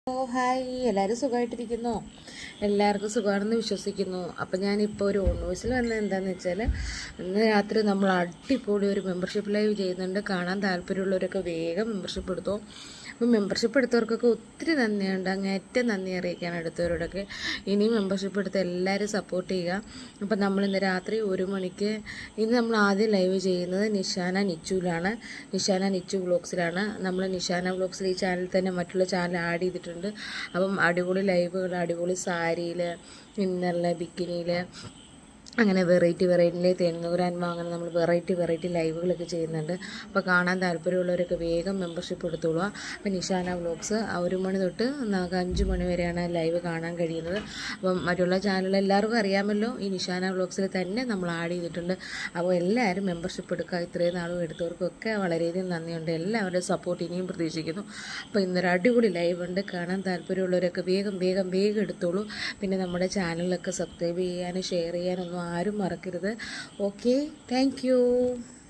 ഓ hi എല്ലാവരും സുഖമായിട്ടിരിക്കുന്നോ എല്ലാവർക്കും സുഖമാണെന്ന് വിശ്വസിക്കുന്നു അപ്പം ഞാനിപ്പോൾ ഒരു ഓൺ വോയിസിൽ വന്നത് എന്താണെന്ന് വെച്ചാൽ ഇന്ന് രാത്രി നമ്മൾ അടിപൊളി ഒരു മെമ്പർഷിപ്പ് ലൈവ് ചെയ്യുന്നുണ്ട് കാണാൻ താല്പര്യമുള്ളവരൊക്കെ വേഗം മെമ്പർഷിപ്പ് എടുത്തോ അപ്പം മെമ്പർഷിപ്പ് എടുത്തവർക്കൊക്കെ ഒത്തിരി നന്ദിയുണ്ട് അങ്ങേറ്റം നന്ദി അറിയിക്കാൻ എടുത്തവരോടൊക്കെ ഇനിയും മെമ്പർഷിപ്പ് എടുത്ത് എല്ലാവരും സപ്പോർട്ട് ചെയ്യുക അപ്പം നമ്മൾ ഇന്ന് രാത്രി ഒരു മണിക്ക് ഇന്ന് നമ്മൾ ആദ്യം ലൈവ് ചെയ്യുന്നത് നിഷാന നിച്ചുവിലാണ് നിഷാന നിച്ചു വ്ളോഗ്സിലാണ് നമ്മൾ നിഷാന വ്ളോഗ്സിൽ ഈ ചാനൽ തന്നെ മറ്റുള്ള ചാനൽ ആഡ് ചെയ്തിട്ടുണ്ട് അപ്പം അടിപൊളി ലൈവുകൾ അടിപൊളി സാരിയിൽ ഇന്നറിൽ ബിക്കിനിയിൽ അങ്ങനെ വെറൈറ്റി വെറൈറ്റി തെന്നൂരാൻമ അങ്ങനെ നമ്മൾ വെറൈറ്റി വെറൈറ്റി ലൈവുകളൊക്കെ ചെയ്യുന്നുണ്ട് അപ്പോൾ കാണാൻ താല്പര്യമുള്ളവരൊക്കെ വേഗം മെമ്പർഷിപ്പ് എടുത്തോളുക അപ്പോൾ നിഷാന വ്ളോഗ്സ് ഒരു മണി തൊട്ട് നമുക്ക് അഞ്ച് മണി വരെയാണ് ലൈവ് കാണാൻ കഴിയുന്നത് അപ്പം മറ്റുള്ള ചാനൽ എല്ലാവർക്കും അറിയാമല്ലോ ഈ നിഷാന വ്ളോഗ്സിൽ തന്നെ നമ്മൾ ആഡ് ചെയ്തിട്ടുണ്ട് അപ്പോൾ എല്ലാവരും മെമ്പർഷിപ്പ് എടുക്കുക ഇത്രയും നാളും എടുത്തവർക്കൊക്കെ വളരെയധികം നന്ദിയുണ്ട് എല്ലാവരുടെയും സപ്പോർട്ട് ഇനിയും പ്രതീക്ഷിക്കുന്നു അപ്പോൾ ഇന്നൊരു അടിപൊളി ലൈവ് ഉണ്ട് കാണാൻ താല്പര്യമുള്ളവരൊക്കെ വേഗം വേഗം വേഗം എടുത്തോളൂ പിന്നെ നമ്മുടെ ചാനലൊക്കെ സബ്സ്ക്രൈബ് ചെയ്യാനും ഷെയർ ചെയ്യാനൊന്നും ആരും മറക്കരുത് ഓക്കെ താങ്ക്